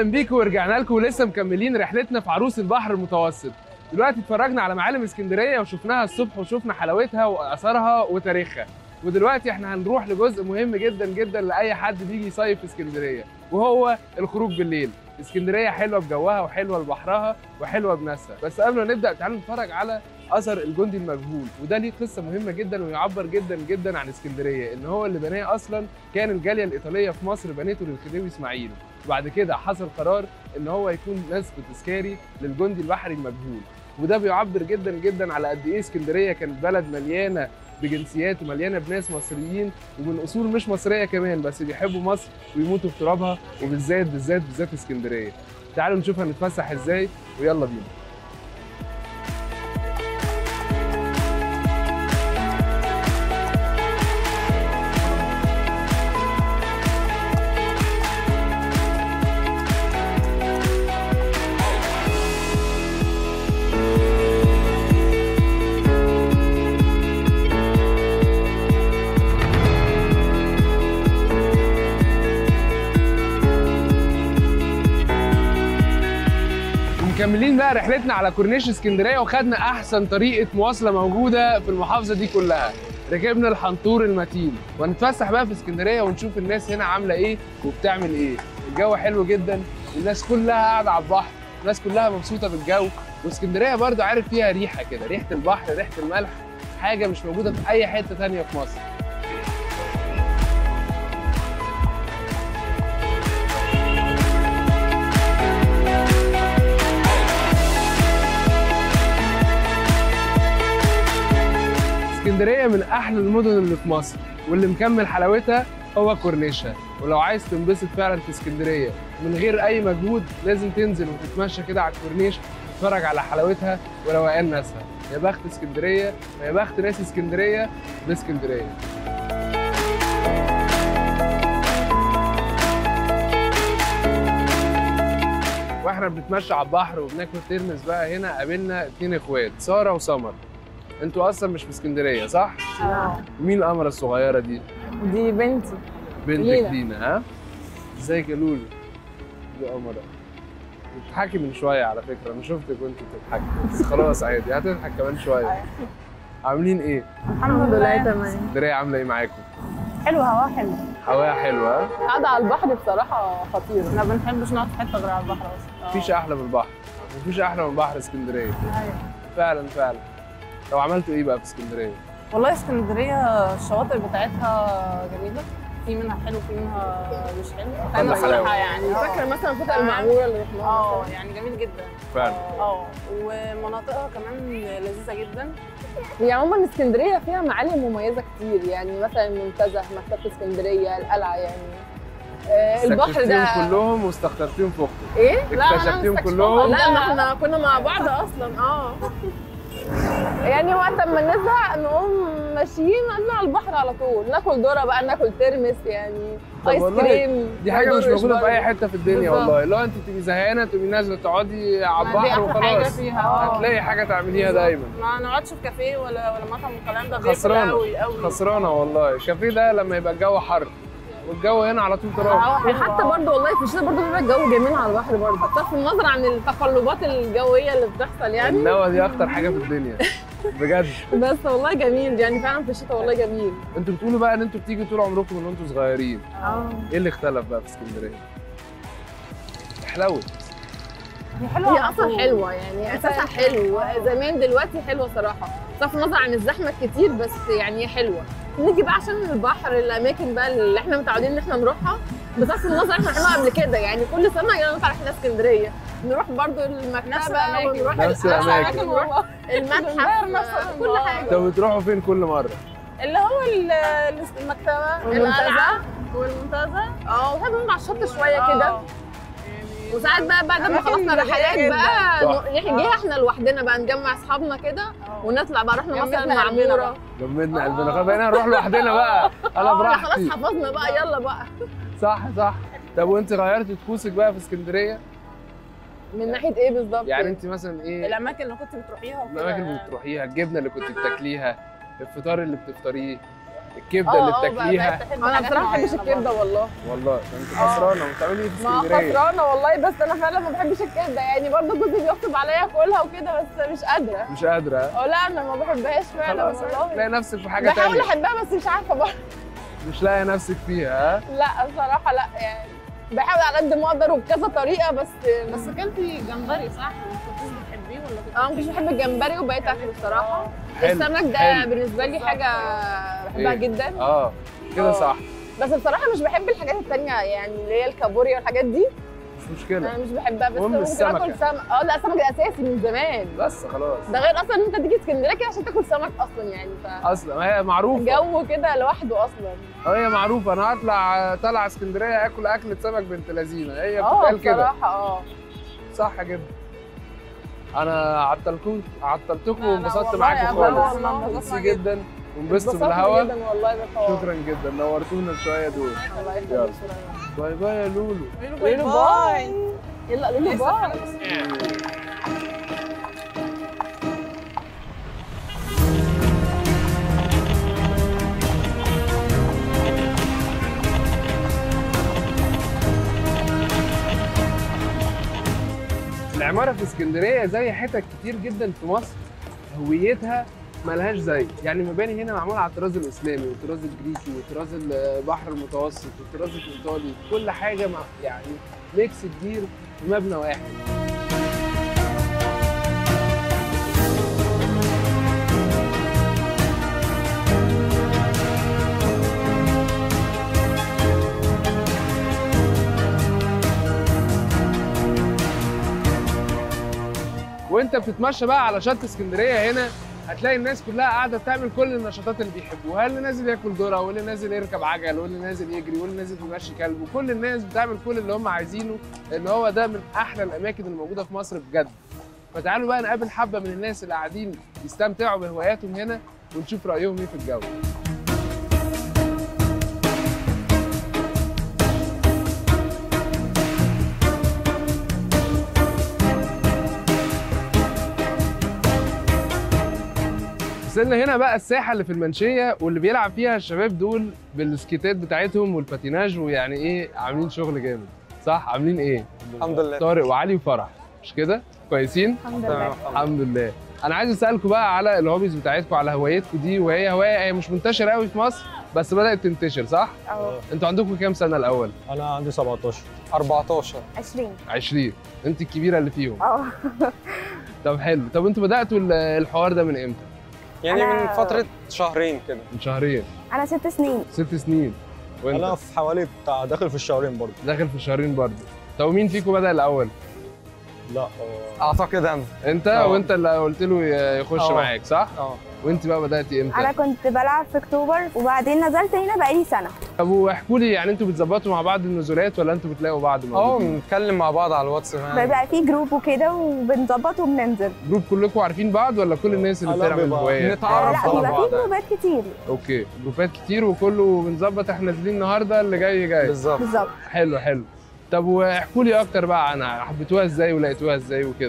بيكم ورجعنا لكم ولسه مكملين رحلتنا في عروس البحر المتوسط دلوقتي اتفرجنا على معالم اسكندريه وشفناها الصبح وشفنا حلاوتها واثارها وتاريخها ودلوقتي احنا هنروح لجزء مهم جدا جدا لاي حد بيجي يصيف في اسكندريه وهو الخروج بالليل اسكندريه حلوه بجوها وحلوه ببحرها وحلوه بناسها بس قبل ما نبدا تعالوا نتفرج على اثر الجندي المجهول وده ليه قصه مهمه جدا ويعبر جدا جدا عن اسكندريه ان هو اللي بناه اصلا كان الجاليه الايطاليه في مصر بنيته للخديوي اسماعيل وبعد كده حصل قرار ان هو يكون نسب تذكاري للجندي البحري المجهول وده بيعبر جدا جدا على قد ايه اسكندريه كانت بلد مليانه بجنسيات ومليانه بناس مصريين ومن اصول مش مصريه كمان بس بيحبوا مصر ويموتوا في ترابها وبالذات بالذات بالذات اسكندريه تعالوا نشوف هنتفسح ازاي ويلا بينا مكملين بقى رحلتنا على كورنيش اسكندريه وخدنا احسن طريقه مواصله موجوده في المحافظه دي كلها ركبنا الحنطور المتين وهنتفسح بقى في اسكندريه ونشوف الناس هنا عامله ايه وبتعمل ايه الجو حلو جدا الناس كلها قاعده على البحر الناس كلها مبسوطه بالجو واسكندريه برضو عارف فيها ريحه كده ريحه البحر ريحه الملح حاجه مش موجوده في اي حته تانية في مصر اسكندريه من احلى المدن اللي في مصر واللي مكمل حلاوتها هو كورنيشها ولو عايز تنبسط فعلا في اسكندريه من غير اي مجهود لازم تنزل وتتمشى كده على الكورنيش تتفرج على حلاوتها وروقان ناسها يا بخت اسكندريه ويا بخت ناس اسكندريه باسكندريه واحنا بنتمشى على البحر وبناكل ترمس بقى هنا قابلنا اتنين اخوات ساره وسمر انتوا اصلا مش في اسكندريه صح؟ اه مين القمره الصغيره دي؟ دي بنتي بنتك لينا. لينا ها؟ ازيك يا لولو؟ دي قمره بتضحكي من شويه على فكره انا شفتك وانت بتضحكي بس خلاص عادي هتضحك كمان شويه عاملين ايه؟ الحمد لله تمام اسكندريه عامله ايه معاكم؟ حلو هوا حلو هواها حلوه ها؟ قاعدة على البحر بصراحة خطيرة ما بنحبش نقعد في حتة غير على البحر أصلا مفيش احلى من البحر مفيش احلى من بحر اسكندريه أيوة. فعلا فعلا لو عملتوا ايه بقى في اسكندريه؟ والله اسكندرية الشواطئ بتاعتها جميلة في منها حلو في منها مش حلو كله انا حلاوة. صراحة يعني فاكره مثلا فتره تمام. المعموره اللي رحناها اه مثلاً. يعني جميل جدا فعلا اه ومناطقها كمان لذيذة جدا هي عموما اسكندريه فيها معالم مميزه كتير يعني مثلا المنتزه مكتبه اسكندريه القلعه يعني آه، البحر استكشفتيهم ده كلهم واستخسرتيهم في اختك ايه لا، أنا اكتشفتيهم مستكشفة كلهم لا، لا ما احنا كنا مع بعض اصلا اه يعني وقت ما نزهق نقوم ماشيين نطلع على البحر على طول ناكل ذره بقى ناكل ترمس يعني طب ايس والله كريم دي حاجه مش مضرش موجوده في اي برضه. حته في الدنيا بالظبط. والله لو انت تبقي زهقانه تبقي نازله تقعدي على ما دي البحر أحلى حاجة وخلاص فيها، آه. هتلاقي حاجه تعمليها دايما ما نقعدش في كافيه ولا ولا مطعم والكلام ده بيفرق خسرانه قوي قوي خسرانه والله الكافيه ده لما يبقى الجو حر والجو هنا على طول تراب وحتى برضه والله في الشتاء برضه بيبقى الجو جميل على البحر برضه بصرف النظر عن التقلبات الجويه اللي بتحصل يعني النوى دي اخطر حاجه في الدنيا بجد بس والله جميل يعني فعلا في الشتاء والله جميل انتوا بتقولوا بقى ان انتوا بتيجوا طول عمركم من وانتوا صغيرين اه ايه اللي اختلف بقى في اسكندريه حلوت هي حلوه هي على اصلا طول. حلوه يعني اساسها حلو زمان دلوقتي حلوه صراحه بصرف النظر عن الزحمه الكتير بس يعني هي حلوه نيجي بقى عشان البحر الاماكن بقى اللي احنا متعودين ان احنا نروحها بصرف النظر احنا رحناها قبل كده يعني كل سنه يلا نطلع رحله اسكندريه نروح برضو المكتبه نفس الأماكن. ونروح نفس القلعة، الأماكن. ونروح المتحف نفس- كل حاجه طب بتروحوا فين كل مره اللي هو ال- ال- المكتبه والمنتزه. القلعه والمنتزه اه وساعات بنقعد على الشط شويه كده آه. وساعات بقى بعد ما أماكن خلصنا جميلة رحلات جدا. بقى صح. نروح جاي احنا لوحدنا بقى نجمع اصحابنا كده آه. ونطلع بقى رحنا مثلا جمدنا قلبنا معموره بقى. جمدنا قلبنا خلاص بقينا نروح لوحدنا بقى انا آه، براحتي خلاص حفظنا بقى يلا بقى صح صح طب وانت غيرتي طقوسك بقى في اسكندريه من ناحيه ايه بالظبط يعني انت مثلا ايه الاماكن اللي كنت بتروحيها وكده الاماكن اللي بتروحيها الجبنه اللي كنت بتاكليها الفطار اللي بتفطريه الكبده اه اللي اه بقى- بتاكليها بقيت أحب انا حاجات بصراحه ما بحبش معينة الكبده والله والله ده انت آه. خسرانه وبتعملي ايه في ما اسكندريه خسرانه والله بس انا فعلا ما بحبش الكبده يعني برضه جوزي بيغصب عليا اكلها وكده بس مش قادره مش قادره اه لا انا ما بحبهاش فعلا خلاص والله تلاقي نفسك في حاجه بحاول تانية احبها بس مش عارفه برضه مش لاقي نفسك فيها ها لا بصراحه لا يعني بحاول على قد ما اقدر وبكذا طريقه بس بس اكلتي جمبري صح؟ ما كنتيش بتحبيه ولا كنت انا ما كنتش بحب الجمبري وبقيت اكله بصراحه حلو، السمك ده حلو. بالنسبه لي حاجه بحبها إيه؟ جدا اه كده آه. صح بس بصراحه مش بحب الحاجات التانية يعني اللي هي الكابوريا والحاجات دي مش مشكله انا مش بحبها بس المهم ممكن السمكة. اكل سمك اه لا السمك ده اساسي من زمان بس خلاص ده غير اصلا ان انت تيجي اسكندريه كده عشان تاكل سمك اصلا يعني ف اصلا هي معروفه جو كده لوحده اصلا هي معروفه انا هطلع طالع اسكندريه اكل اكله سمك بنت لذينه هي اه بتتقال كده بصراحه اه صح جدا انا عطلكم عطلتكم لا، لا، وانبسطت والله معاكم أبدا، خالص والله ميرسي انبسطنا جدا وانبسطوا اتبسطنا بالهوا جدا والله ده حوار. شكرا جدا نورتونا الشويه دول الله يلا. يخليك باي باي يا لولو قولوا له باي يلا قولوا له باي العمارة في اسكندرية زي حتت كتير جدا في مصر هويتها ملهاش زي يعني المباني هنا معمولة على الطراز الإسلامي والطراز الجريكي والطراز البحر المتوسط والطراز الإيطالي كل حاجة مع يعني ميكس كبير في مبنى واحد وانت بتتمشى بقى على شط اسكندريه هنا هتلاقي الناس كلها قاعده بتعمل كل النشاطات اللي بيحبوها اللي نازل ياكل ذره واللي نازل يركب عجل واللي نازل يجري واللي نازل يمشي كلب وكل الناس بتعمل كل اللي هم عايزينه لان هو ده من احلى الاماكن اللي موجوده في مصر بجد فتعالوا بقى نقابل حبه من الناس اللي قاعدين يستمتعوا بهواياتهم هنا ونشوف رايهم ايه في الجو وصلنا هنا بقى الساحه اللي في المنشيه واللي بيلعب فيها الشباب دول بالسكيتات بتاعتهم والباتيناج ويعني ايه عاملين شغل جامد صح عاملين ايه الحمد لله طارق وعلي وفرح مش كده كويسين الحمد تمام لله الحمد الحمد لله انا عايز اسالكم بقى على الهوبيز بتاعتكم على هوايتكم دي وهي هوايه هي مش منتشره قوي في مصر بس بدات تنتشر صح اهو انتوا عندكم كام سنه الاول انا عندي 17 14 20 20 انت الكبيره اللي فيهم اه طب حلو طب انتوا بداتوا ال- الحوار ده من امتى يعني أنا- من فترة شهرين كده من شهرين انا ست سنين ست سنين وانت انا في حوالي بتاع داخل في الشهرين برضه داخل في شهرين برضه طب مين فيكم بدا الاول لا هو اعتقد انا انت اه. وانت اللي قلت له ي- يخش اه. معاك صح اه وانت بقى بداتي امتى انا كنت بلعب في اكتوبر وبعدين نزلت هنا بقالي سنه طب واحكوا لي يعني انتوا بتظبطوا مع بعض النزولات ولا انتوا بتلاقوا بعض اه موجودين؟ بنتكلم مع بعض على الواتس يعني بيبقى في جروب وكده وبنظبط وبننزل جروب كلكم عارفين بعض ولا كل الناس اللي لا، بتعمل بيبقى- هوايه نتعرف لا على بيبقى بعض في جروبات كتير اوكي جروبات كتير وكله بنظبط احنا نازلين النهارده اللي جاي جاي بالظبط بالظبط حلو حلو طب واحكوا لي اكتر بقى عنها حبيتوها ازاي ولقيتوها ازاي وكده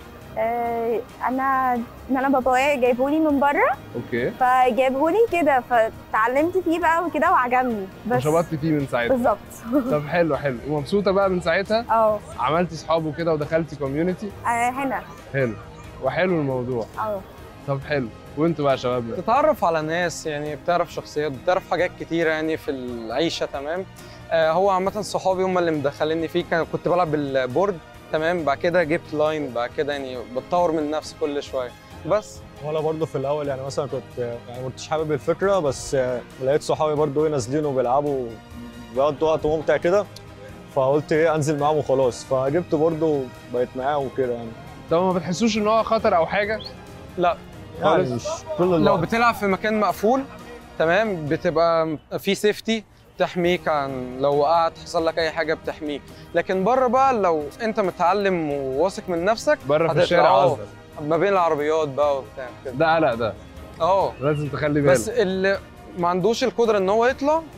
آه، انا ان انا بابايا جايبهولي من بره اوكي فجابهولي كده فتعلمت فيه بقى وكده وعجبني بس وشبطت فيه من ساعتها بالظبط طب حلو حلو ومبسوطه بقى من ساعتها اه عملتي صحاب وكده ودخلتي كوميونتي آه، هنا حلو وحلو الموضوع اه طب حلو وانتوا بقى يا شباب تتعرف على ناس يعني بتعرف شخصيات بتعرف حاجات كتيرة يعني في العيشة تمام آه هو عامة صحابي هم اللي مدخليني فيه كان كنت بلعب بالبورد تمام بعد كده جبت لاين بعد كده يعني بتطور من نفسي كل شوية بس وانا برضه في الاول يعني مثلا كنت يعني ما كنتش حابب الفكره بس آه، لقيت صحابي برضه ايه نازلين وبيلعبوا بيقضوا وقت ممتع كده فقلت ايه انزل معاهم وخلاص فجبت برضه بقيت معاه وكده يعني طب ما بتحسوش ان هو خطر او حاجه لا يعني خالص. مش كل لو الوقت بتلعب في مكان مقفول تمام بتبقى في سيفتي تحميك عن لو وقعت حصل لك اي حاجه بتحميك لكن بره بقى لو انت متعلم وواثق من نفسك بره في هتطلع الشارع اه. قصدك ما بين العربيات بقى وبتاع كده ده قلق ده اه لازم تخلي بالك بس اللي ما عندوش القدره ان هو يطلع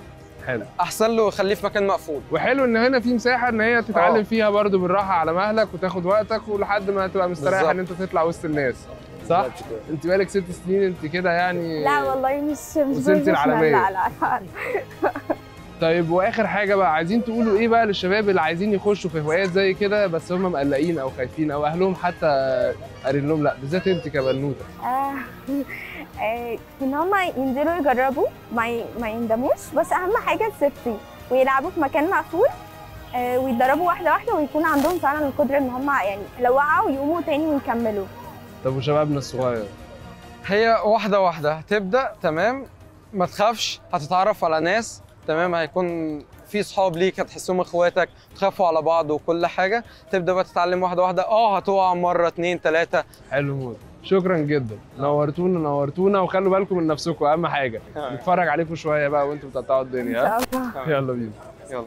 حلو احسن له خليه في مكان مقفول وحلو ان هنا في مساحه ان هي تتعلم آه. فيها برضو بالراحه على مهلك وتاخد وقتك ولحد ما تبقى مستريح بالظبط. ان انت تطلع وسط الناس صح انت بقالك ست سنين انت كده يعني لا والله مش مش وصلتي professional. العالمية. لا لا لا طيب واخر حاجه بقى عايزين تقولوا ايه بقى للشباب اللي عايزين يخشوا في هوايات زي كده بس هم مقلقين او خايفين او اهلهم حتى قالين لهم لا بالذات انت كبنوته آه، آه، ان هم ينزلوا يجربوا ما ي- ما يندموش بس اهم حاجه السيفتي ويلعبوا في مكان مقفول آه، ويتدربوا واحده واحده ويكون عندهم فعلا القدره ان هم يعني لو وقعوا يقوموا تاني ويكملوا طب وشبابنا الصغير هي واحده واحده هتبدا تمام ما تخافش هتتعرف على ناس تمام هيكون في صحاب ليك هتحسهم اخواتك تخافوا على بعض وكل حاجه تبدا بقى تتعلم واحده واحده اه هتقع مره اتنين تلاته حلو موت شكرا جدا نورتونا نورتونا وخلوا بالكم من نفسكم اهم حاجه نتفرج عليكم شويه بقى وانتم بتقطعوا ان الدنيا ها؟ شاء الله يلا بينا يلا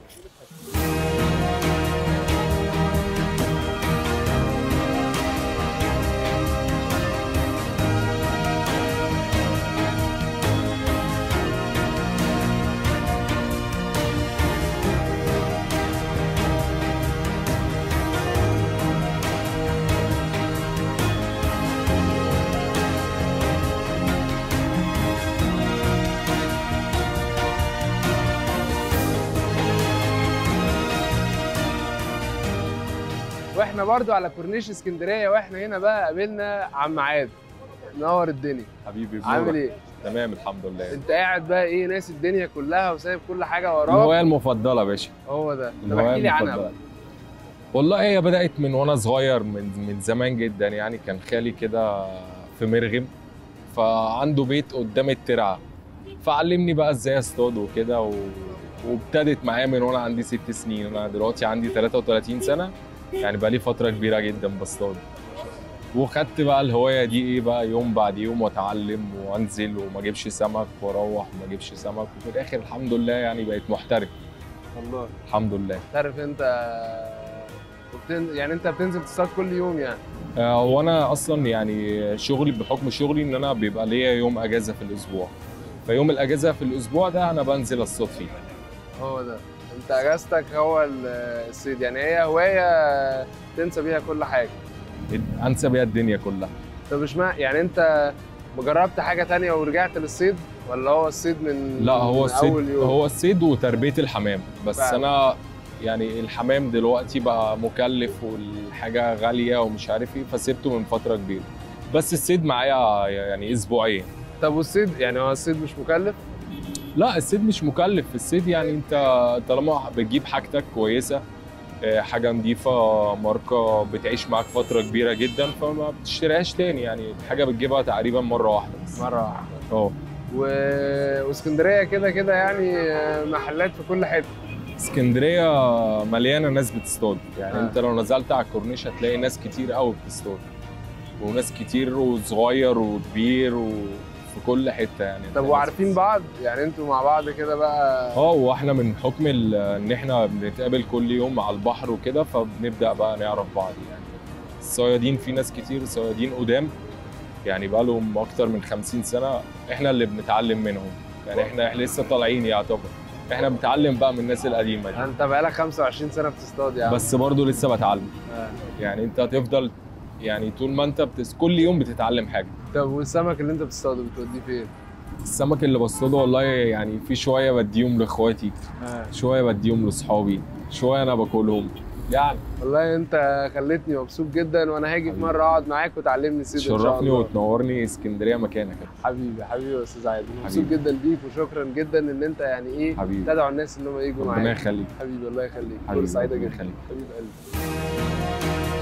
واحنا برضو على كورنيش اسكندريه واحنا هنا بقى قابلنا عم عاد نور الدنيا حبيبي عامل بنورك. ايه تمام الحمد لله انت قاعد بقى ايه ناس الدنيا كلها وسايب كل حاجه وراك الهوايه المفضله يا باشا هو ده طب الهوايه احكي لي عنها المفضله بقى والله هي بدات من وانا صغير من من زمان جدا يعني كان خالي كده في مرغم فعنده بيت قدام الترعه فعلمني بقى ازاي اصطاد وكده و... وابتدت معايا من وانا عندي ست سنين انا دلوقتي عندي 33 سنه يعني بقى لي فتره كبيره جدا بصطاد وخدت بقى الهوايه دي ايه بقى يوم بعد يوم واتعلم وانزل وما اجيبش سمك واروح ما اجيبش سمك وفي الاخر الحمد لله يعني بقيت محترف والله الحمد لله تعرف انت وبتن... يعني انت بتنزل تصطاد كل يوم يعني آه، وانا اصلا يعني شغلي بحكم شغلي ان انا بيبقى ليا يوم اجازه في الاسبوع فيوم الاجازه في الاسبوع ده انا بنزل اصطاد فيه هو ده انت اجازتك هو ال- الصيد يعني هي هوايه تنسى بيها كل حاجه انسى بيها الدنيا كلها طب اشمعنى يعني انت جربت حاجه تانية ورجعت للصيد ولا هو الصيد من لا هو من الصيد اول يوم هو الصيد وتربيه الحمام بس فعلا. انا يعني الحمام دلوقتي بقى مكلف والحاجه غاليه ومش عارف ايه فسيبته من فتره كبيره بس الصيد معايا يعني اسبوعين طب والصيد يعني هو الصيد مش مكلف لا الصيد مش مكلف الصيد يعني انت طالما بتجيب حاجتك كويسه آه، حاجه نظيفه ماركه بتعيش معاك فتره كبيره جدا فما بتشتريهاش تاني يعني حاجه بتجيبها تقريبا مره واحده بس مره واحده اه و... واسكندريه كده كده يعني محلات في كل حته اسكندريه مليانه ناس بتصطاد يعني آه. انت لو نزلت على الكورنيش هتلاقي ناس كتير قوي بتصطاد وناس كتير وصغير وكبير وفي كل حته يعني طب هتلاقي وعارفين ناس بعض يعني انتوا مع بعض كده بقى اه واحنا من حكم ال- ان احنا بنتقابل كل يوم على البحر وكده فبنبدا بقى نعرف بعض يعني الصيادين في ناس كتير صيادين قدام يعني بقى لهم اكتر من 50 سنه احنا اللي بنتعلم منهم يعني احنا احنا لسه طالعين يعتبر احنا بنتعلم بقى من الناس القديمه دي انت بقالك 25 سنه بتصطاد يعني بس برضه لسه بتعلم آه. يعني انت هتفضل يعني طول ما انت بتس... كل يوم بتتعلم حاجه طب والسمك اللي انت بتصطاده بتوديه فين؟ السمك اللي بصطاده والله يعني في شويه بديهم لاخواتي آه. شويه بديهم لاصحابي شويه انا باكلهم يعني والله انت خلتني مبسوط جدا وانا هاجي في حبيبي. مره اقعد معاك وتعلمني الصيد ان شاء شرفني الله وتنورني اسكندريه مكانك حبيبي حبيبي يا استاذ عادل مبسوط حبيبي. جدا بيك وشكرا جدا ان انت يعني ايه حبيبي تدعو الناس ان هم يجوا ربنا معاك يخليك حبيبي الله يخليك حبيبي، فرصه سعيده ربنا جدا يخليك. حبيب قلبي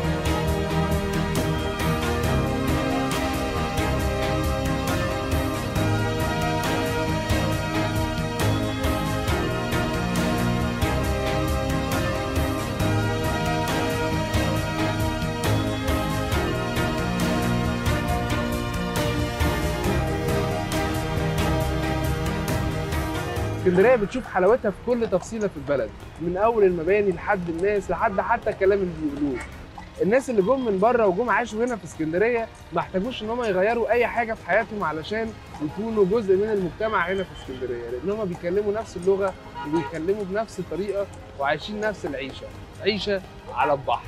اسكندريه بتشوف حلاوتها في كل تفصيله في البلد من اول المباني لحد الناس لحد حتى الكلام اللي بيقولوه الناس اللي جم من بره وجم عاشوا هنا في اسكندريه ما احتاجوش ان هم يغيروا اي حاجه في حياتهم علشان يكونوا جزء من المجتمع هنا في اسكندريه لان هم بيتكلموا نفس اللغه وبيتكلموا بنفس الطريقه وعايشين نفس العيشه عيشه على البحر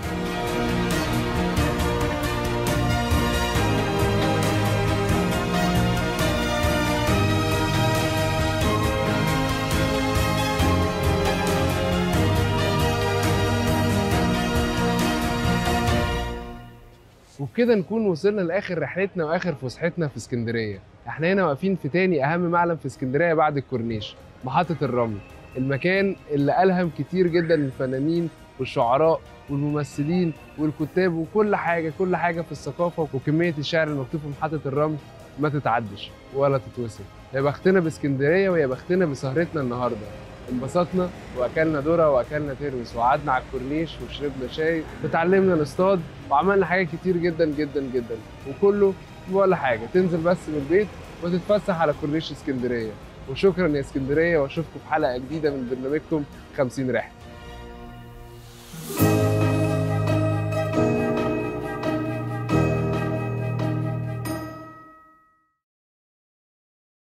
وبكده نكون وصلنا لاخر رحلتنا واخر فسحتنا في اسكندريه احنا هنا واقفين في تاني اهم معلم في اسكندريه بعد الكورنيش محطه الرمل المكان اللي الهم كتير جدا للفنانين والشعراء والممثلين والكتاب وكل حاجه كل حاجه في الثقافه وكميه الشعر المكتوب في محطه الرمل ما تتعدش ولا تتوصف يا بختنا باسكندريه ويا بختنا بسهرتنا النهارده انبسطنا واكلنا ذره واكلنا ترمس وقعدنا على الكورنيش وشربنا شاي وتعلمنا نصطاد وعملنا حاجات كتير جدا جدا جدا وكله ولا حاجه تنزل بس من البيت وتتفسح على كورنيش اسكندريه وشكرا يا اسكندريه واشوفكم في حلقه جديده من برنامجكم 50 رحله